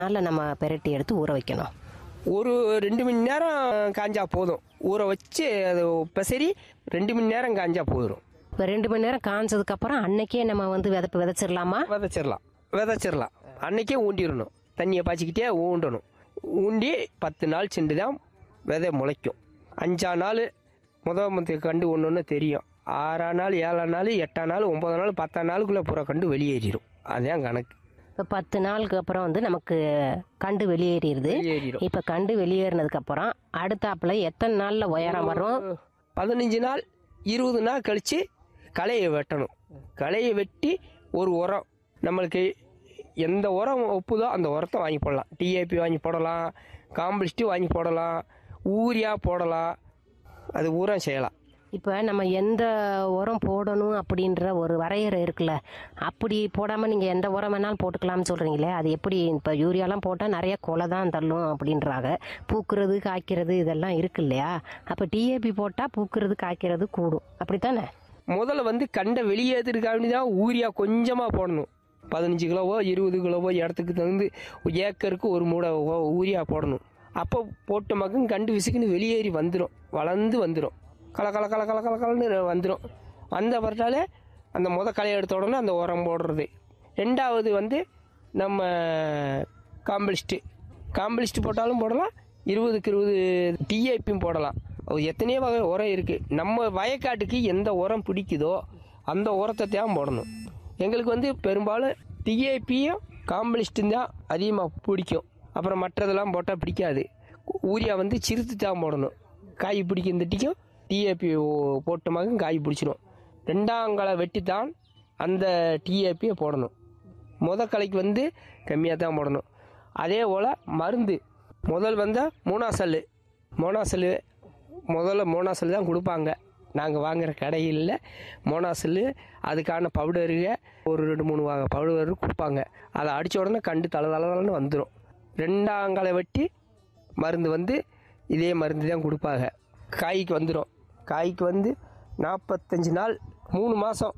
நாளில் நம்ம பெரட்டி எடுத்து ஊற வைக்கணும் ஒரு ரெண்டு மணி நேரம் காஞ்சா போதும் ஊற வச்சு அது பெசரி ரெண்டு மணி நேரம் காஞ்சா போயிடும் இப்போ ரெண்டு மணி நேரம் காஞ்சதுக்கப்புறம் அன்னைக்கே நம்ம வந்து விதப்பு விதைச்சிடலாமா விதைச்சிடலாம் விதைச்சிடலாம் அன்னைக்கே ஊண்டிடணும் தண்ணியை பாய்ச்சிக்கிட்டே ஊண்டணும் ஊண்டி பத்து நாள் சென்று தான் விதை முளைக்கும் அஞ்சா நாள் முத முத கண்டு ஒன்று ஒன்று தெரியும் ஆறாம் நாள் ஏழாம் நாள் எட்டாம் நாள் ஒன்பதாம் நாள் பத்தாம் நாளுக்குள்ளே பூரா கண்டு வெளியேறிடும் அதுதான் கணக்கு இப்போ பத்து நாளுக்கு அப்புறம் வந்து நமக்கு கண்டு வெளியேறிடுது வெளியேறிடும் இப்போ கண்டு வெளியேறினதுக்கப்புறம் அடுத்தாப்புல எத்தனை நாளில் உயரம் வரும் பதினஞ்சு நாள் இருபது நாள் கழித்து களையை வெட்டணும் களையை வெட்டி ஒரு உரம் நம்மளுக்கு எந்த உரம் ஒப்புதோ அந்த உரத்தை வாங்கி போடலாம் டிஏபி வாங்கி போடலாம் காம்பலிஸ்ட்டு வாங்கி போடலாம் ஊரியா போடலாம் அது ஊரம் செய்யலாம் இப்போ நம்ம எந்த உரம் போடணும் அப்படின்ற ஒரு வரையறை இருக்குல்ல அப்படி போடாமல் நீங்கள் எந்த உரம் வேணாலும் போட்டுக்கலாம்னு சொல்கிறீங்களே அது எப்படி இப்போ யூரியாலாம் போட்டால் நிறைய கொலை தான் தள்ளும் அப்படின்றாங்க பூக்கிறது காய்க்கிறது இதெல்லாம் இருக்கு இல்லையா அப்போ டிஏபி போட்டால் பூக்கிறது காய்க்கிறது கூடும் அப்படித்தானே முதல்ல வந்து கண்டை வெளியேற்றுறதுக்காண்டி தான் ஊரியா கொஞ்சமாக போடணும் பதினஞ்சு கிலோவோ இருபது கிலோவோ இடத்துக்கு தகுந்து ஏக்கருக்கு ஒரு மூடை ஊ- ஊரியா போடணும் அப்போ போட்ட மகம் கண்டு விசுக்குன்னு வெளியேறி வந்துடும் வளர்ந்து வந்துடும் கல கல கல கல கல கலன்னு வந்துடும் வந்த பிறட்டாலே அந்த முத களையை எடுத்த உடனே அந்த உரம் போடுறது ரெண்டாவது வந்து நம்ம காம்பலிஸ்ட்டு காம்பலிஸ்ட்டு போட்டாலும் போடலாம் இருபதுக்கு இருபது டிஏபியும் போடலாம் அது எத்தனையோ வகை உரம் இருக்குது நம்ம வயக்காட்டுக்கு எந்த உரம் பிடிக்குதோ அந்த உரத்தை தான் போடணும் எங்களுக்கு வந்து பெரும்பாலும் டிஏபியும் காம்பலிஸ்ட்டும் தான் அதிகமாக பிடிக்கும் அப்புறம் மற்றதெல்லாம் போட்டால் பிடிக்காது ஊரியா வந்து சிறுத்து தான் போடணும் காய் பிடிக்கும் தட்டிக்கும் டிஏபி போட்டமாக காய் பிடிச்சிடும் ரெண்டாங்களை வெட்டித்தான் அந்த டிஏபியை போடணும் முத கலைக்கு வந்து கம்மியாக தான் போடணும் அதே போல் மருந்து முதல் வந்தால் மூணாசல் மோனாசல் முதல்ல மோனாசல் தான் கொடுப்பாங்க நாங்கள் வாங்குற கடையில் மோனாசல் அதுக்கான பவுடருக ஒரு ரெண்டு மூணு வகை பவுடர் கொடுப்பாங்க அதை அடித்த உடனே கண்டு தலை தலைன்னு வந்துடும் ரெண்டாங்களை வெட்டி மருந்து வந்து இதே மருந்து தான் கொடுப்பாங்க காய்க்கு வந்துடும் காய்க்கு வந்து நாற்பத்தஞ்சு நாள் மூணு மாதம்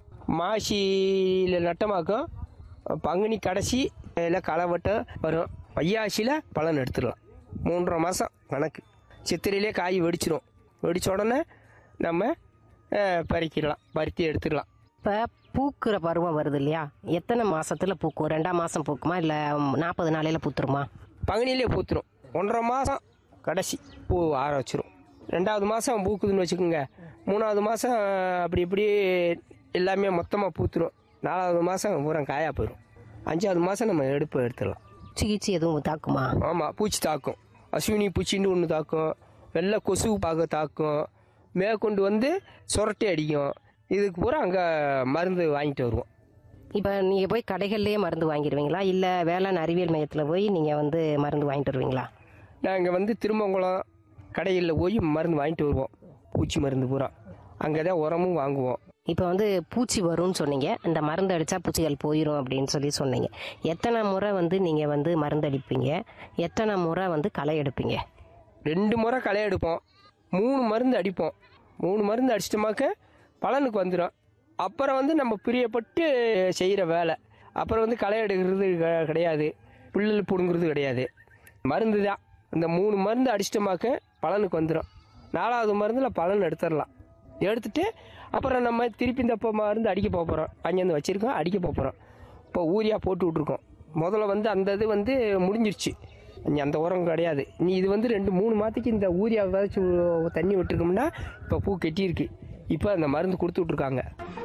மாசியில் நட்டமாக்கும் பங்குனி கடைசி இல்லை களவட்டம் வரும் வையாசியில் பலன் எடுத்துடலாம் மூன்றரை மாதம் கணக்கு சித்திரையிலே காய் வெடிச்சிரும் வெடிச்ச உடனே நம்ம அஹ், பறிக்கிடலாம் பருத்தி எடுத்துடலாம் இப்போ பூக்கிற பருவம் வருது இல்லையா எத்தனை மாசத்துல பூக்கும் ரெண்டாம் மாதம் பூக்குமா இல்லை நாற்பது நாளையில் பூத்துருமா பங்குனியிலே பூத்துரும் ஒன்றரை மாதம் கடைசி பூ ஆற வச்சிரும் ரெண்டாவது மாதம் பூக்குதுன்னு வச்சுக்கோங்க மூணாவது மாதம் அப்படி இப்படி எல்லாமே மொத்தமாக பூத்துரும் நாலாவது மாதம் பூரா காயாக போயிடும் அஞ்சாவது மாதம் நம்ம எடுப்பு எடுத்துடலாம் சிகிச்சை எதுவும் தாக்குமா ஆமாம் பூச்சி தாக்கும் அஸ்வினி பூச்சின்னு ஒன்று தாக்கும் வெள்ளை கொசு பார்க்க தாக்கும் மேற்கொண்டு வந்து சுரட்டி அடிக்கும் இதுக்கு பூரா அங்கே மருந்து வாங்கிட்டு வருவோம் இப்போ நீங்கள் போய் கடைகள்லேயே மருந்து வாங்கிடுவீங்களா இல்லை வேளாண் அறிவியல் மையத்தில் போய் நீங்கள் வந்து மருந்து வாங்கிட்டு வருவீங்களா நாங்கள் வந்து திருமங்கலம் கடையில் போய் மருந்து வாங்கிட்டு வருவோம் பூச்சி மருந்து பூரா அங்கே தான் உரமும் வாங்குவோம் இப்போ வந்து பூச்சி வரும்னு சொன்னீங்க இந்த மருந்து அடித்தா பூச்சிகள் போயிடும் அப்படின்னு சொல்லி சொன்னீங்க எத்தனை முறை வந்து நீங்கள் வந்து மருந்து அடிப்பீங்க எத்தனை முறை வந்து களை எடுப்பீங்க ரெண்டு முறை களை எடுப்போம் மூணு மருந்து அடிப்போம் மூணு மருந்து அடிச்சிட்டோமாக்க பலனுக்கு வந்துடும் அப்புறம் வந்து நம்ம பிரியப்பட்டு செய்கிற வேலை அப்புறம் வந்து களை எடுக்கிறது க- கிடையாது புல்லல் பிடுங்குறது கிடையாது மருந்து தான் இந்த மூணு மருந்து அடிச்சிட்டோமாக்க பலனுக்கு வந்துடும் நாலாவது மருந்தில் பலன் எடுத்துடலாம் எடுத்துட்டு அப்புறம் நம்ம திருப்பி இந்த இப்போ மருந்து அடிக்க போக போகிறோம் அங்கேருந்து வச்சுருக்கோம் அடிக்க போக போகிறோம் இப்போ ஊரியா போட்டு விட்ருக்கோம் முதல்ல வந்து அந்த இது வந்து முடிஞ்சிருச்சு இனி அந்த உரம் கிடையாது நீ இது வந்து ரெண்டு மூணு மாதத்துக்கு இந்த ஊரியா விதைச்சி தண்ணி விட்டுருக்கோம்னா இப்போ பூ கெட்டியிருக்கு இப்போ அந்த மருந்து கொடுத்து விட்ருக்காங்க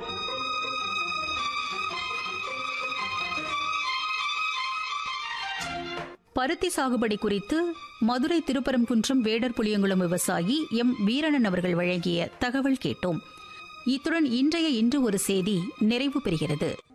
பருத்தி சாகுபடி குறித்து மதுரை திருப்பரங்குன்றம் வேடர் புளியங்குளம் விவசாயி எம் வீரணன் அவர்கள் வழங்கிய தகவல் கேட்டோம் இத்துடன் இன்றைய இன்று ஒரு செய்தி நிறைவு பெறுகிறது